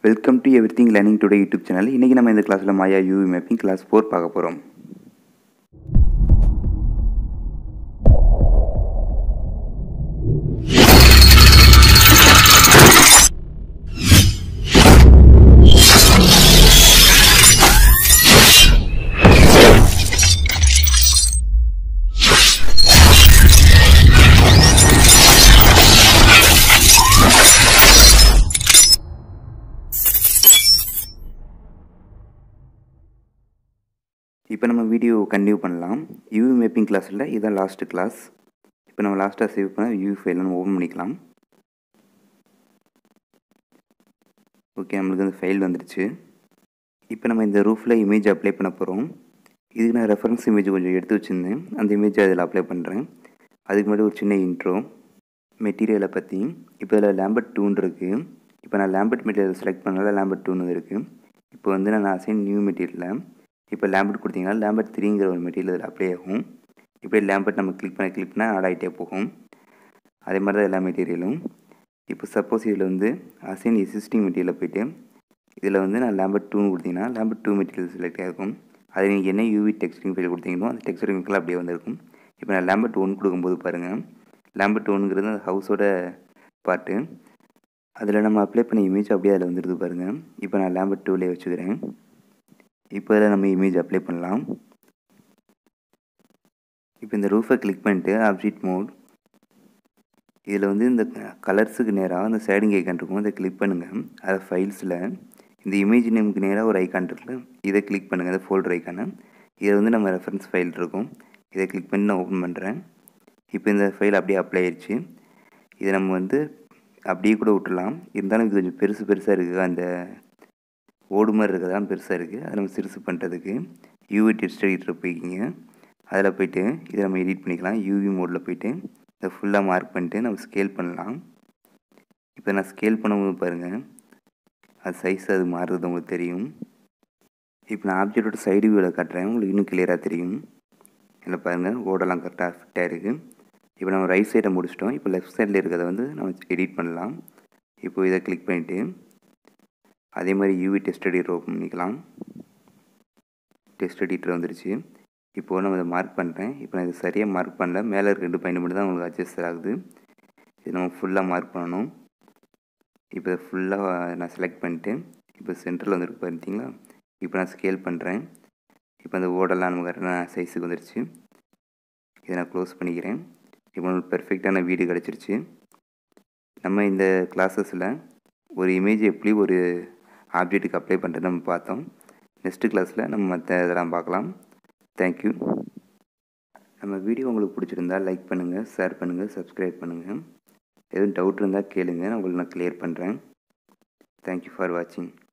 welcome to every thing learning today YouTube channel இன்றைக்கி நம்ம இந்த கிளாஸில் Maya UV mapping class four பார்க்க போகிறோம் இப்போ நம்ம வீடியோ கண்டினியூ பண்ணலாம் யூவி மேப்பிங் கிளாஸில் இதுதான் லாஸ்ட்டு கிளாஸ் இப்போ நம்ம லாஸ்ட்டாக சேவ் பண்ண யூவி ஃபைலை நம்ம ஓப்பன் பண்ணிக்கலாம் ஓகே நம்மளுக்கு அந்த ஃபைல் வந்துடுச்சு இப்போ நம்ம இந்த ரூஃபில் இமேஜ் அப்ளை பண்ண போகிறோம் இதுக்கு நான் ரெஃபரன்ஸ் இமேஜ் கொஞ்சம் எடுத்து வச்சுருந்தேன் அந்த இமேஜை அதில் அப்ளை பண்ணுறேன் அதுக்கு முன்னாடி ஒரு சின்ன இன்ட்ரோ மெட்டீரியலை பற்றி இப்போ இதில் லேம்பர்ட் டூன் இருக்குது இப்போ நான் லேம்பர்ட் மெட்டீரியல் செலக்ட் பண்ணல லேம்பர்ட் டூன்னு இருக்குது இப்போ வந்து நான் அசைன் நியூ மெட்டீரியலில் இப்போ லேம்பர்ட் கொடுத்தீங்கன்னா லேம்பர்ட் த்ரீங்கிற ஒரு மெட்டீரியல் இதில் அப்ளை ஆகும் இப்போ லேம்பர்ட் நம்ம கிளிக் பண்ண கிளிக் பண்ணால் ஆட் ஆகிட்டே போகும் அதே மாதிரி தான் எல்லா மெட்டீரியலும் இப்போ சப்போஸ் இதில் வந்து அசைன் எக்ஸிஸ்டிங் மெட்டீரியலில் போயிட்டு இதில் வந்து நான் லேம்பர்ட் டூன்னு கொடுத்தீங்கன்னா லேம்பர்ட் டூ மெட்டீரியல் செலக்ட் ஆகிருக்கும் அது நீங்கள் என்ன யூவி டெக்ஸ்டிங் ஃபைல் கொடுத்தீங்களோ அந்த டெக்ஸ்டிங் ஃபைல் அப்படியே வந்திருக்கும் இப்போ நான் லேம்பர்ட் ஒன் கொடுக்கும்போது பாருங்கள் லேம்பர்ட் ஒன்றுங்கிறது அந்த ஹவுஸோட பார்ட்டு அதில் நம்ம அப்ளை பண்ண இமேஜ் அப்படியே அதில் வந்துடுது பாருங்கள் இப்போ நான் லேம்பர்ட் டூலேயே வச்சுக்கிறேன் இப்போ இதில் நம்ம இமேஜ் அப்ளை பண்ணலாம் இப்போ இந்த ரூஃபை கிளிக் பண்ணிட்டு ஆப்ஜெக்ட் மோட் இதில் வந்து இந்த கலர்ஸுக்கு நேராக அந்த சைடிங் ஐக்கான் இருக்கும் அதை கிளிக் பண்ணுங்கள் அதை ஃபைல்ஸில் இந்த இமேஜ் நேமுக்கு நேராக ஒரு ஐக்கான் இருக்குல்ல இதை கிளிக் பண்ணுங்கள் இந்த ஃபோல்டர் ஐக்கானை இதை வந்து நம்ம ரெஃபரன்ஸ் ஃபைல் இருக்கும் இதை கிளிக் பண்ணி நான் ஓப்பன் பண்ணுறேன் இப்போ இந்த ஃபைல் அப்படியே அப்ளை ஆயிடுச்சு இதை நம்ம வந்து அப்படியே கூட விட்டுலாம் இருந்தாலும் இது கொஞ்சம் பெருசு பெருசாக இருக்குது அந்த ஓடு மாதிரி இருக்கிறதான் பெருசாக இருக்குது அதை நம்ம சிறுசு பண்ணுறதுக்கு யூவி டெஸ்ட் எடிட்டர் போய்க்கிங்க அதில் போய்ட்டு இதை நம்ம எடிட் பண்ணிக்கலாம் யூவி மோடில் போய்ட்டு இதை ஃபுல்லாக மார்க் பண்ணிட்டு நம்ம ஸ்கேல் பண்ணலாம் இப்போ நான் ஸ்கேல் பண்ணும்போது பாருங்கள் அது சைஸ் அது மாறுறது உங்களுக்கு தெரியும் இப்போ நான் ஆப்ஜெக்டோட சைடு வியூவில் காட்டுறேன் உங்களுக்கு இன்னும் கிளியராக தெரியும் இதில் பாருங்கள் ஓடெல்லாம் கரெக்டாக ஃபிட்டாக இருக்குது இப்போ நம்ம ரைட் சைடை முடிச்சிட்டோம் இப்போ லெஃப்ட் சைடில் இருக்கிறத வந்து நம்ம எடிட் பண்ணலாம் இப்போ இதை கிளிக் பண்ணிவிட்டு அதே மாதிரி யூவி டெஸ்ட் எடிட்டர் ஓப்பன் பண்ணிக்கலாம் டெஸ்ட் எடிட்டர் வந்துருச்சு இப்போது நம்ம இதை மார்க் பண்ணுறேன் இப்போ நான் இது சரியாக மார்க் பண்ணல மேலே இருக்க ரெண்டு பாயிண்ட் மட்டும் தான் உங்களுக்கு அட்ஜஸ்ட் ஆகுது இது நம்ம ஃபுல்லாக மார்க் பண்ணணும் இப்போ இதை ஃபுல்லாக நான் செலக்ட் பண்ணிட்டு இப்போ சென்டரில் வந்துருக்கு பார்த்தீங்களா இப்போ நான் ஸ்கேல் பண்ணுறேன் இப்போ அந்த ஓடெல்லாம் நமக்கு கரெக்டான சைஸுக்கு வந்துருச்சு இதை நான் க்ளோஸ் பண்ணிக்கிறேன் இப்போ நம்மளுக்கு பெர்ஃபெக்டான வீடு கிடச்சிருச்சு நம்ம இந்த கிளாஸஸில் ஒரு இமேஜ் எப்படி ஒரு ஆப்ஜெக்ட்டுக்கு அப்ளை பண்ணுறது நம்ம பார்த்தோம் நெக்ஸ்ட்டு கிளாஸில் நம்ம மற்ற இதெல்லாம் பார்க்கலாம் தேங்க்யூ நம்ம வீடியோ உங்களுக்கு பிடிச்சிருந்தா லைக் பண்ணுங்கள் ஷேர் பண்ணுங்கள் சப்ஸ்கிரைப் பண்ணுங்கள் எதுவும் டவுட் இருந்தால் கேளுங்க நான் உங்களுக்கு நான் கிளியர் பண்ணுறேன் தேங்க்யூ ஃபார் வாட்சிங்